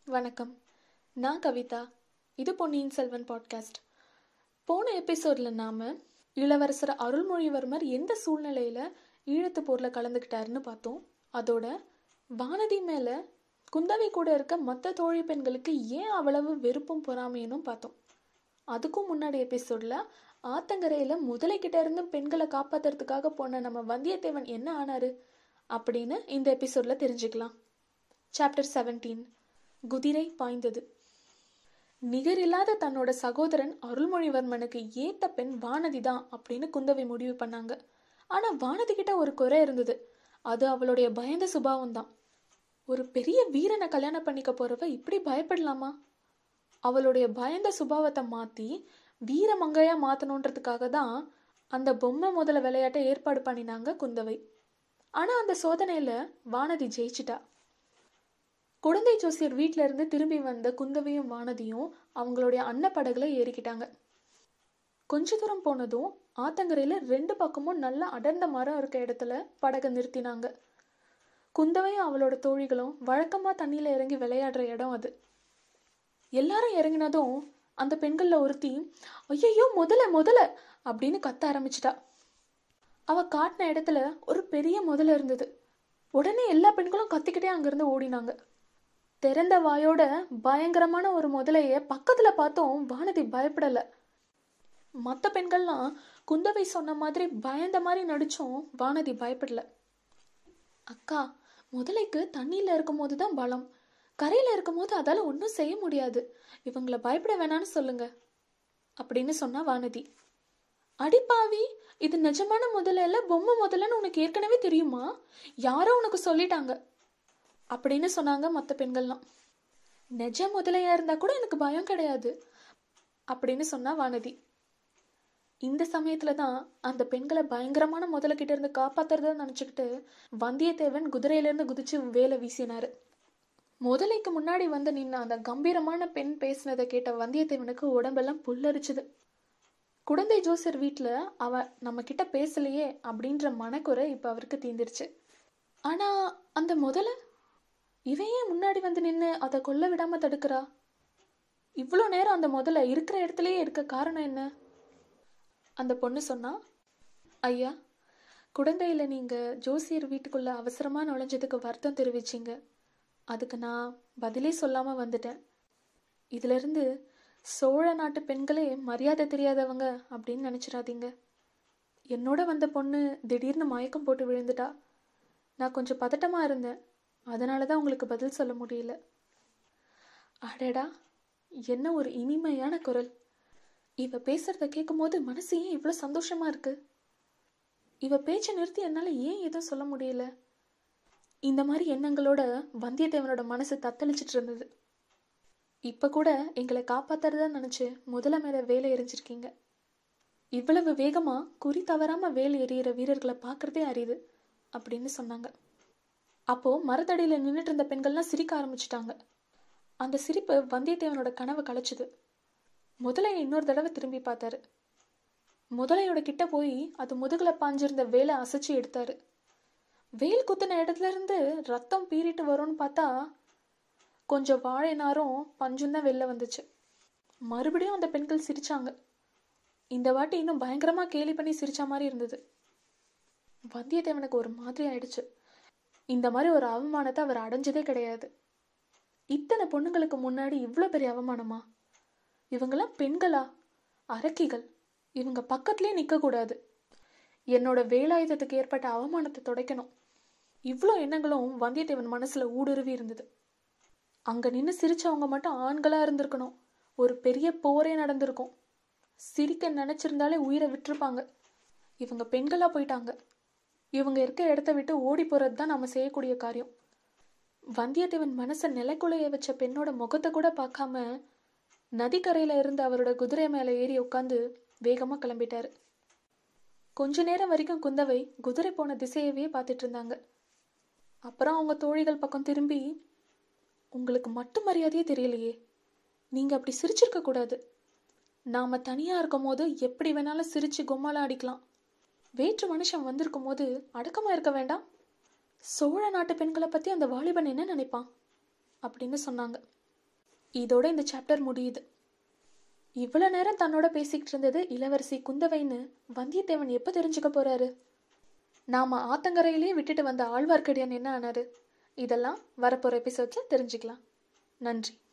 வணக்கம் நான் கவிதா இது பொன்னியின் செல்வன் பாட்காஸ்ட் போன எபிசோடில் நாம் இளவரசர் அருள்மொழிவர்மர் எந்த சூழ்நிலையில் ஈழத்து போரில் கலந்துக்கிட்டாருன்னு பார்த்தோம் அதோட வானதி மேலே குந்தவை கூட இருக்க மற்ற தோழி பெண்களுக்கு ஏன் அவ்வளவு வெறுப்பும் பொறாமையும் பார்த்தோம் அதுக்கும் முன்னாடி எபிசோடில் ஆத்தங்கரையில் முதலைக்கிட்ட இருந்து பெண்களை காப்பாத்துறதுக்காக போன நம்ம வந்தியத்தேவன் என்ன ஆனாரு அப்படின்னு இந்த எபிசோடில் தெரிஞ்சுக்கலாம் சாப்டர் செவன்டீன் குதிரை பாய்ந்தது நிகரில்லாத தன்னோட சகோதரன் அருள்மொழிவர்மனுக்கு ஏத்த பெண் வானதி தான் அப்படின்னு குந்தவை முடிவு பண்ணாங்க ஆனா வானதி கிட்ட ஒரு குறை இருந்தது அது அவளுடைய பயந்த சுபாவம் தான் ஒரு பெரிய வீரனை கல்யாணம் பண்ணிக்க போறவ இப்படி பயப்படலாமா அவளுடைய பயந்த சுபாவத்தை மாத்தி வீரமங்கையா மாத்தணுன்றதுக்காக தான் அந்த பொம்மை முதல விளையாட்டை ஏற்பாடு பண்ணினாங்க குந்தவை ஆனா அந்த சோதனையில வானதி ஜெயிச்சிட்டா குழந்தை ஜோசியர் வீட்ல இருந்து திரும்பி வந்த குந்தவையும் வானதியும் அவங்களுடைய அன்னப்படகுல ஏறிக்கிட்டாங்க கொஞ்ச தூரம் போனதும் ஆத்தங்கரையில ரெண்டு பக்கமும் நல்ல அடர்ந்த மரம் இருக்க இடத்துல படகை நிறுத்தினாங்க குந்தவையும் அவளோட தோழிகளும் வழக்கமா தண்ணியில இறங்கி விளையாடுற இடம் அது எல்லாரும் இறங்கினதும் அந்த பெண்கள்ல ஒருத்தி ஐயோ முதல முதல அப்படின்னு கத்த ஆரம்பிச்சிட்டா அவ காட்டின இடத்துல ஒரு பெரிய முதல இருந்தது உடனே எல்லா பெண்களும் கத்திக்கிட்டே அங்கிருந்து ஓடினாங்க திறந்த வாயோட பயங்கரமான ஒரு முதலைய பக்கத்துல பார்த்தோம் வானதி பயப்படல மற்ற பெண்கள்லாம் குந்தவை சொன்ன மாதிரி பயந்த மாதிரி நடிச்சும் வானதி பயப்படல அக்கா முதலைக்கு தண்ணியில இருக்கும்போது தான் பலம் கரையில இருக்கும்போது அதால ஒன்றும் செய்ய முடியாது இவங்கள பயப்பட வேணாம்னு சொல்லுங்க அப்படின்னு சொன்னா வானதி அடிப்பாவி இது நிஜமான முதல்ல இல்ல பொம்மை முதல்லன்னு உனக்கு ஏற்கனவே தெரியுமா யாரோ உனக்கு சொல்லிட்டாங்க அப்படின்னு சொன்னாங்க மற்ற பெண்கள்லாம் நிஜ முதலையா இருந்தா கூட எனக்கு பயம் கிடையாது அப்படின்னு சொன்னா வானதி இந்த சமயத்துல தான் அந்த பெண்களை பயங்கரமான முதல கிட்ட இருந்து காப்பாத்துறத நினைச்சுக்கிட்டு வந்தியத்தேவன் குதிரையில இருந்து குதிச்சு வேலை வீசினாரு முதலைக்கு முன்னாடி வந்து நின்ன அந்த கம்பீரமான பெண் பேசினதை கேட்ட வந்தியத்தேவனுக்கு உடம்பெல்லாம் புல்லரிச்சுது குழந்தை ஜோசர் வீட்டுல அவ நம்ம கிட்ட பேசலையே அப்படின்ற மனக்குறை இப்ப அவருக்கு தீந்துருச்சு ஆனா அந்த முதல இவன் ஏன் முன்னாடி வந்து நின்று அதை கொல்ல விடாம தடுக்கிறா இவ்வளோ நேரம் அந்த முதல்ல இருக்கிற இடத்துலயே இருக்க காரணம் என்ன அந்த பொண்ணு சொன்னா ஐயா குழந்தையில நீங்க ஜோசியர் வீட்டுக்குள்ள அவசரமா நுழைஞ்சதுக்கு வருத்தம் தெரிவிச்சீங்க அதுக்கு நான் பதிலே சொல்லாம வந்துட்டேன் இதுல இருந்து சோழ நாட்டு பெண்களே மரியாதை தெரியாதவங்க அப்படின்னு நினைச்சிடாதீங்க என்னோட வந்த பொண்ணு திடீர்னு மயக்கம் போட்டு விழுந்துட்டா நான் கொஞ்சம் பதட்டமா இருந்தேன் அதனால தான் உங்களுக்கு பதில் சொல்ல முடியல அடடா என்ன ஒரு இனிமையான குரல் இவ பேசுறத கேட்கும்போது மனசு ஏன் இவ்வளோ சந்தோஷமா இருக்கு இவ பேச்சை நிறுத்தி என்னால ஏன் எதுவும் சொல்ல முடியல இந்த மாதிரி எண்ணங்களோட வந்தியத்தேவனோட மனசு தத்தளிச்சிட்டு இருந்தது இப்ப கூட எங்களை காப்பாத்துறதா நினைச்சு முதல மேல வேலை எரிஞ்சிருக்கீங்க இவ்வளவு வேகமா குறி தவறாம வேலை எறிகிற வீரர்களை பார்க்கறதே அரியுது அப்படின்னு சொன்னாங்க அப்போ மரத்தடியில நின்றுட்டு இருந்த பெண்கள்லாம் சிரிக்க ஆரம்பிச்சிட்டாங்க அந்த சிரிப்பு வந்தியத்தேவனோட கனவு கலைச்சுது முதலைய இன்னொரு தடவை திரும்பி பார்த்தாரு முதலையோட கிட்ட போய் அது முதுகுல பாஞ்சிருந்த வேலை அசைச்சு எடுத்தாரு வேல் குத்தின இடத்துல இருந்து ரத்தம் பீறிட்டு வரும்னு பார்த்தா கொஞ்சம் வாழை நாரும் பஞ்சும் தான் வெளில வந்துச்சு மறுபடியும் அந்த பெண்கள் சிரிச்சாங்க இந்த வாட்டி இன்னும் பயங்கரமா கேலி பண்ணி சிரிச்ச மாதிரி இருந்தது வந்தியத்தேவனுக்கு ஒரு மாதிரி ஆயிடுச்சு இந்த மாதிரி ஒரு அவமானத்தை அவர் அடைஞ்சதே கிடையாது இத்தனை பொண்ணுங்களுக்கு முன்னாடி இவ்வளோ பெரிய அவமானமா இவங்கெல்லாம் பெண்களா அரக்கிகள் இவங்க பக்கத்துலேயே நிற்கக்கூடாது என்னோட வேலாயுதத்துக்கு ஏற்பட்ட அவமானத்தை துடைக்கணும் இவ்வளோ எண்ணங்களும் வந்தியத்தேவன் மனசுல ஊடுருவி இருந்தது அங்க நின்று சிரிச்சவங்க மட்டும் ஆண்களா இருந்திருக்கணும் ஒரு பெரிய போரே நடந்திருக்கும் சிரிக்க நினைச்சிருந்தாலே உயிரை விட்டுருப்பாங்க இவங்க பெண்களா போயிட்டாங்க இவங்க இருக்க இடத்த விட்டு ஓடி போறது தான் நம்ம செய்யக்கூடிய காரியம் வந்தியத்தேவன் மனசை நிலைக்குலைய வச்ச பெண்ணோட முகத்தை கூட பார்க்காம நதிக்கரையில இருந்து அவரோட குதிரை மேல ஏறி உட்காந்து வேகமா கிளம்பிட்டாரு கொஞ்ச நேரம் வரைக்கும் குந்தவை குதிரை போன திசையவே பார்த்துட்டு இருந்தாங்க அப்புறம் அவங்க தோழிகள் பக்கம் திரும்பி உங்களுக்கு மட்டும் மரியாதையே தெரியலையே நீங்க அப்படி சிரிச்சிருக்க கூடாது நாம தனியா இருக்கும் போது எப்படி வேணாலும் சிரிச்சு கும்மால அடிக்கலாம் வேற்று மனுஷன் வந்திருக்கும் போது அடக்கமா இருக்க வேண்டாம் சோழ நாட்டு பெண்களை பத்தி அந்த வாலிபன் என்ன நினைப்பான் அப்படின்னு சொன்னாங்க இதோட இந்த சாப்டர் முடியுது இவ்வளோ நேரம் தன்னோட பேசிக்கிட்டு இருந்தது இளவரசி குந்தவைன்னு வந்தியத்தேவன் எப்போ தெரிஞ்சுக்க போறாரு நாம ஆத்தங்கரையிலேயே விட்டுட்டு வந்த ஆழ்வார்க்கடியான் என்ன ஆனாரு இதெல்லாம் வரப்போகிற எபிசோட்ஸில் தெரிஞ்சுக்கலாம் நன்றி